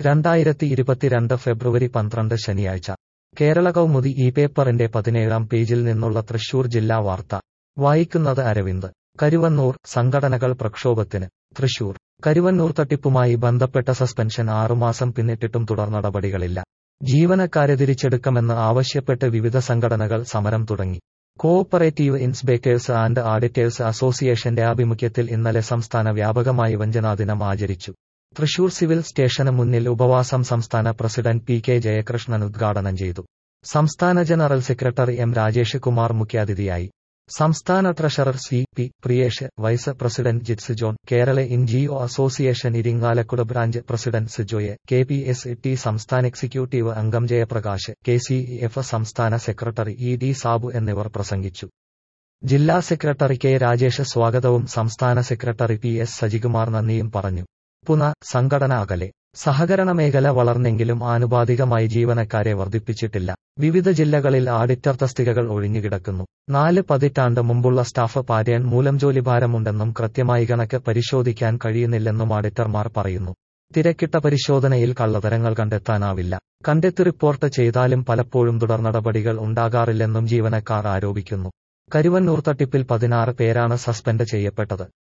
രണ്ടായിരത്തി ഇരുപത്തിരണ്ട് ഫെബ്രുവരി പന്ത്രണ്ട് ശനിയാഴ്ച കേരള കൗമുദി ഈ പേപ്പറിന്റെ പതിനേഴാം പേജിൽ നിന്നുള്ള തൃശൂർ ജില്ലാ വാർത്ത വായിക്കുന്നത് അരവിന്ദ് കരുവന്നൂർ സംഘടനകൾ പ്രക്ഷോഭത്തിന് തൃശൂർ കരുവന്നൂർ തട്ടിപ്പുമായി ബന്ധപ്പെട്ട സസ്പെൻഷൻ ആറുമാസം പിന്നിട്ടിട്ടും തുടർ നടപടികളില്ല ജീവനക്കാരെ തിരിച്ചെടുക്കണമെന്ന് ആവശ്യപ്പെട്ട് വിവിധ സംഘടനകൾ സമരം തുടങ്ങി കോഓപ്പറേറ്റീവ് ഇൻസ്പെക്ടേഴ്സ് ആൻഡ് ആഡിറ്റേഴ്സ് അസോസിയേഷന്റെ ആഭിമുഖ്യത്തിൽ ഇന്നലെ സംസ്ഥാന വ്യാപകമായി വഞ്ചനാദിനം ആചരിച്ചു തൃശൂർ സിവിൽ സ്റ്റേഷന് മുന്നിൽ ഉപവാസം സംസ്ഥാന പ്രസിഡന്റ് പി കെ ജയകൃഷ്ണൻ ഉദ്ഘാടനം ചെയ്തു സംസ്ഥാന general secretary M Rajesh Kumar മുഖ്യാതിഥിയായി സംസ്ഥാന treasurer C P Priyesh vice president Jits John Kerala NGO association Irinjalakuda branch president സിജോയെ കെ പി എസ് ടി സംസ്ഥാന എക്സിക്യൂട്ടീവ് അംഗം ജയപ്രകാശ് കെ സി എഫ് സംസ്ഥാന സെക്രട്ടറി ഇ ഡി സാബു എന്നിവർ പ്രസംഗിച്ചു ജില്ലാ സെക്രട്ടറി കെ രാജേഷ് സ്വാഗതവും സംസ്ഥാന സെക്രട്ടറി പി എസ് സജികുമാർ നന്ദിയും പറഞ്ഞു പുന സംഘടന അകലെ സഹകരണ മേഖല വളർന്നെങ്കിലും ആനുപാതികമായി ജീവനക്കാരെ വർദ്ധിപ്പിച്ചിട്ടില്ല വിവിധ ജില്ലകളിൽ ആഡിറ്റർ തസ്തികകൾ ഒഴിഞ്ഞുകിടക്കുന്നു നാല് പതിറ്റാണ്ട് മുമ്പുള്ള സ്റ്റാഫ് പാറ്റേൺ മൂലം ജോലിഭാരമുണ്ടെന്നും കൃത്യമായി കണക്ക് പരിശോധിക്കാൻ കഴിയുന്നില്ലെന്നും ആഡിറ്റർമാർ പറയുന്നു തിരക്കിട്ട പരിശോധനയിൽ കള്ളതരങ്ങൾ കണ്ടെത്താനാവില്ല കണ്ടെത്തി റിപ്പോർട്ട് ചെയ്താലും പലപ്പോഴും തുടർ നടപടികൾ ഉണ്ടാകാറില്ലെന്നും ജീവനക്കാർ ആരോപിക്കുന്നു കരുവന്നൂർ തട്ടിപ്പിൽ പതിനാറ് പേരാണ് സസ്പെൻഡ് ചെയ്യപ്പെട്ടത്